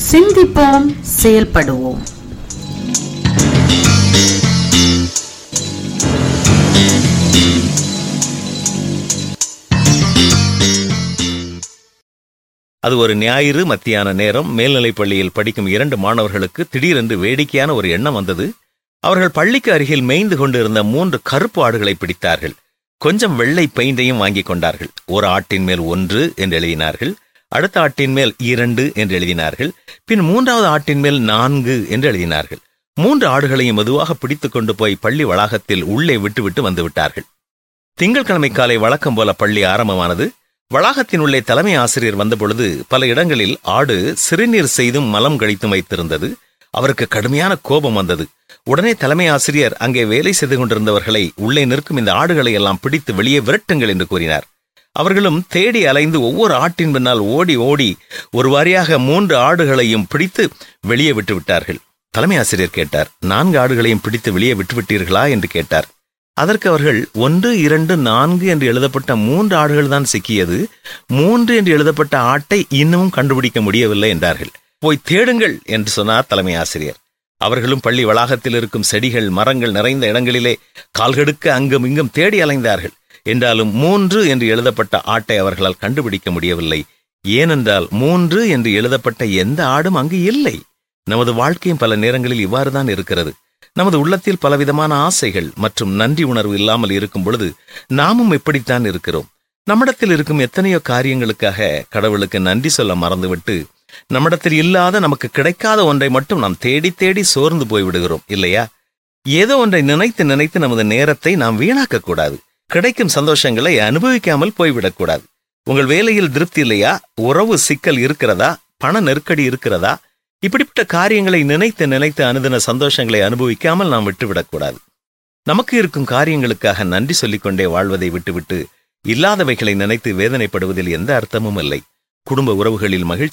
சிந்திப்போம் செயல்படுவோம் அது ஒரு ஞாயிறு மத்தியான நேரம் மேல்நிலைப் பள்ளியில் படிக்கும் இரண்டு மாணவர்களுக்கு திடீரென்று வேடிக்கையான ஒரு எண்ணம் வந்தது அவர்கள் பள்ளிக்கு அருகில் மேய்ந்து கொண்டிருந்த மூன்று கருப்பு ஆடுகளை பிடித்தார்கள் கொஞ்சம் வெள்ளை பெயிண்டையும் வாங்கிக் கொண்டார்கள் ஒரு ஆட்டின் மேல் ஒன்று என்று எழுதினார்கள் அடுத்த ஆட்டின் மேல் இரண்டு என்று எழுதினார்கள் பின் மூன்றாவது ஆட்டின் மேல் நான்கு என்று எழுதினார்கள் மூன்று ஆடுகளையும் மெதுவாக பிடித்துக் கொண்டு போய் பள்ளி வளாகத்தில் உள்ளே விட்டுவிட்டு வந்து விட்டார்கள் திங்கட்கிழமை காலை வழக்கம் போல பள்ளி ஆரம்பமானது வளாகத்தின் உள்ளே தலைமை ஆசிரியர் வந்தபொழுது பல இடங்களில் ஆடு சிறுநீர் செய்தும் மலம் கழித்தும் வைத்திருந்தது அவருக்கு கடுமையான கோபம் வந்தது உடனே தலைமை ஆசிரியர் அங்கே வேலை செய்து கொண்டிருந்தவர்களை உள்ளே நிற்கும் இந்த ஆடுகளை எல்லாம் பிடித்து வெளியே விரட்டுங்கள் என்று கூறினார் அவர்களும் தேடி அலைந்து ஒவ்வொரு ஆட்டின் பின்னால் ஓடி ஓடி ஒரு வாரியாக மூன்று ஆடுகளையும் பிடித்து வெளியே விட்டு விட்டார்கள் தலைமை ஆசிரியர் கேட்டார் நான்கு ஆடுகளையும் பிடித்து வெளியே விட்டுவிட்டீர்களா என்று கேட்டார் அதற்கு அவர்கள் ஒன்று இரண்டு நான்கு என்று எழுதப்பட்ட மூன்று ஆடுகள் தான் சிக்கியது மூன்று என்று எழுதப்பட்ட ஆட்டை இன்னமும் கண்டுபிடிக்க முடியவில்லை என்றார்கள் போய் தேடுங்கள் என்று சொன்னார் தலைமை ஆசிரியர் அவர்களும் பள்ளி வளாகத்தில் இருக்கும் செடிகள் மரங்கள் நிறைந்த இடங்களிலே கால்கெடுக்க அங்கும் இங்கும் தேடி அலைந்தார்கள் என்றாலும் மூன்று என்று எழுதப்பட்ட ஆட்டை அவர்களால் கண்டுபிடிக்க முடியவில்லை ஏனென்றால் மூன்று என்று எழுதப்பட்ட எந்த ஆடும் அங்கு இல்லை நமது வாழ்க்கையும் பல நேரங்களில் இவ்வாறுதான் இருக்கிறது நமது உள்ளத்தில் பலவிதமான ஆசைகள் மற்றும் நன்றி உணர்வு இல்லாமல் இருக்கும் பொழுது நாமும் இப்படித்தான் இருக்கிறோம் நம்மிடத்தில் இருக்கும் எத்தனையோ காரியங்களுக்காக கடவுளுக்கு நன்றி சொல்ல மறந்துவிட்டு நம்மிடத்தில் இல்லாத நமக்கு கிடைக்காத ஒன்றை மட்டும் நாம் தேடி தேடி சோர்ந்து போய்விடுகிறோம் இல்லையா ஏதோ ஒன்றை நினைத்து நினைத்து நமது நேரத்தை நாம் வீணாக்க கூடாது கிடைக்கும் சந்தோஷங்களை அனுபவிக்காமல் போய்விடக்கூடாது உங்கள் வேலையில் திருப்தி இல்லையா உறவு சிக்கல் இருக்கிறதா பண நெருக்கடி இருக்கிறதா இப்படிப்பட்ட காரியங்களை நினைத்து நினைத்து அனுதின சந்தோஷங்களை அனுபவிக்காமல் நாம் விட்டுவிடக்கூடாது நமக்கு இருக்கும் காரியங்களுக்காக நன்றி சொல்லிக்கொண்டே வாழ்வதை விட்டுவிட்டு இல்லாதவைகளை நினைத்து வேதனைப்படுவதில் எந்த அர்த்தமும் இல்லை குடும்ப உறவுகளில் மகிழ்ச்சி